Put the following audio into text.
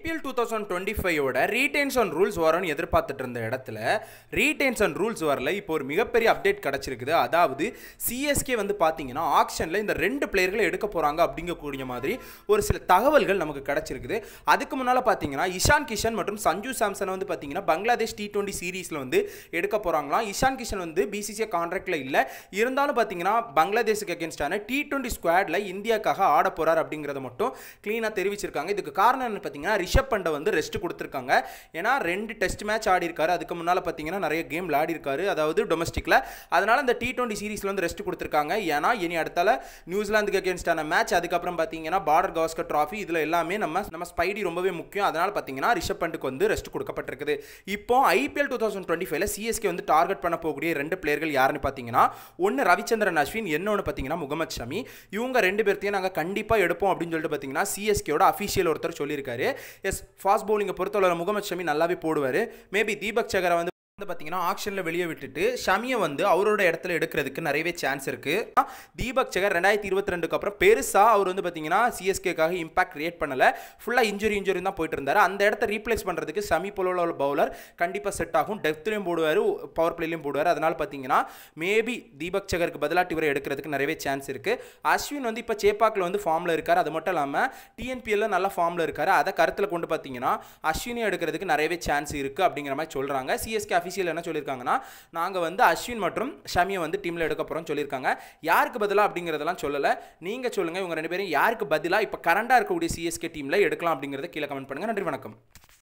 IPL two thousand twenty ஃபைவோட retains and rules வரும்னு எதிர்பார்த்துட்டு இருந்த இடத்துல ரீடைன்ஸ் அண்ட் ரூல்ஸ் வரல இப்போ ஒரு மிகப்பெரிய அப்டேட் கிடச்சிருக்குது அதாவது சிஎஸ்கே வந்து பார்த்தீங்கன்னா ஆக்ஷனில் இந்த ரெண்டு பிளேயர்களை எடுக்க போகிறாங்க அப்படிங்கக்கூடிய மாதிரி ஒரு சில தகவல்கள் நமக்கு கிடச்சிருக்குது அதுக்கு முன்னால் பார்த்தீங்கன்னா இஷான் கிஷன் மற்றும் சஞ்சு சாம்சனை வந்து பார்த்தீங்கன்னா பங்களாதேஷ் டி டுவெண்ட்டி சீரீஸில் வந்து எடுக்க போகிறாங்களாம் இஷான் கிஷன் வந்து பிசிசிஐ கான்ட்ராக்டில் இல்லை இருந்தாலும் பார்த்தீங்கன்னா பங்களாதேஷுக்கு அகேன்ஸ்டான டி டுவெண்ட்டி ஸ்குவாடில் இந்தியாக்காக ஆட போகிறார் அப்படிங்கிறத மட்டும் க்ளீனாக தெரிவிச்சிருக்காங்க இதுக்கு காரணம் என்ன பார்த்தீங்கன்னா ரிஷப் பண்டை வந்து ரெஸ்ட் கொடுத்துருக்காங்க ஏன்னா ரெண்டு டெஸ்ட் மேட்ச் ஆடி இருக்காரு அதுக்கு முன்னால் பார்த்தீங்கன்னா நிறைய கேம் விளையாடி இருக்காரு அதாவது டொமஸ்டிக்கில் அதனால இந்த டி டுவெண்ட்டி சீரீஸில் வந்து ரெஸ்ட் கொடுத்துருக்காங்க ஏன்னா இனி அடுத்தால நியூசிலாந்துக்கு அகேன்ஸ்டான மேட்ச் அதுக்கப்புறம் பார்த்தீங்கன்னா பார்டர் கவாஸ்கர் ட்ராஃபி இதில் எல்லாமே நம்ம நம்ம ஸ்பைடி ரொம்பவே முக்கியம் அதனால பார்த்தீங்கன்னா ரிஷப் பண்டுக்கு வந்து ரெஸ்ட் கொடுக்கப்பட்டிருக்குது இப்போ ஐபிஎல் டூ தௌசண்ட் டுவெண்ட்டி ஃபைவ்ல சிஎஸ்கே வந்து டார்கெட் பண்ண போகக்கூடிய ரெண்டு பிளேயர்கள் யாருன்னு பார்த்தீங்கன்னா ஒன்று ரவிச்சந்திரன் அஸ்வின் இன்னொன்று பார்த்தீங்கன்னா முகமது ஷமி இவங்க ரெண்டு பேர்த்தையும் நாங்கள் கண்டிப்பாக எடுப்போம் அப்படின்னு சொல்லிட்டு பார்த்தீங்கன்னா சிஎஸ்கேயோட அஃபிஷியல் ஒருத்தர் சொல்லியிருக்காரு எஸ் ஃபாஸ்ட் பவுலிங்கை பொறுத்தவரை முகமது ஷமி நல்லாவே போடுவார் மேபி தீபக் சகரை வந்து வந்து பார்த்தீங்கன்னா ஆக்ஷனில் வெளியே விட்டுட்டு ஷமியை வந்து அவரோட இடத்துல எடுக்கிறதுக்கு நிறையவே சான்ஸ் இருக்குது தீபக் சகர் ரெண்டாயிரத்தி இருபத்தி ரெண்டுக்கு அப்புறம் பெருசாக அவர் வந்து பார்த்தீங்கன்னா சிஎஸ்கேக்காக இம்பாக்ட் கிரியேட் பண்ணலை ஃபுல்லாக இன்ஜுரி இன்ஜுரி தான் போயிட்டு இருந்தார் அந்த இடத்த ரீப்ளேஸ் பண்ணுறதுக்கு ஷமி போலோட உள்ள பவுலர் கண்டிப்பாக செட் ஆகும் டெப்த்லையும் போடுவார் பவர் பிளேலையும் போடுவார் அதனால் பார்த்தீங்கன்னா மேபி தீபக் சகருக்கு பதிலாக இவரை எடுக்கிறதுக்கு நிறையவே சான்ஸ் இருக்குது அஸ்வின் வந்து இப்போ சேப்பாக்கில் வந்து ஃபார்மில் இருக்கார் அது மட்டும் இல்லாமல் டிஎன்பிஎல்ல நல்ல ஃபார்மில் இருக்கார் அதை கருத்தில் கொண்டு பார்த்தீங்கன்னா அஸ்வினை எடுக்கிறதுக்கு நிறையவே சான்ஸ் இருக்குது அப்படிங்கிற மாதிரி சொல்கிறாங்க சிஎஸ்கே அஃபிஷியல் என்ன சொல்லியிருக்காங்கன்னா நாங்கள் வந்து அஸ்வின் மற்றும் ஷமியை வந்து டீமில் எடுக்க போகிறோம்னு சொல்லியிருக்காங்க யாருக்கு பதிலாக அப்படிங்கிறதெல்லாம் சொல்லலை நீங்கள் சொல்லுங்கள் இவங்க ரெண்டு பேரும் யாருக்கு பதிலாக இப்போ கரண்டாக இருக்கக்கூடிய சிஎஸ்கே டீமில் எடுக்கலாம் அப்படிங்கிறத கீழே கமெண்ட் பண்ணுங்கள் நன்றி வணக்கம்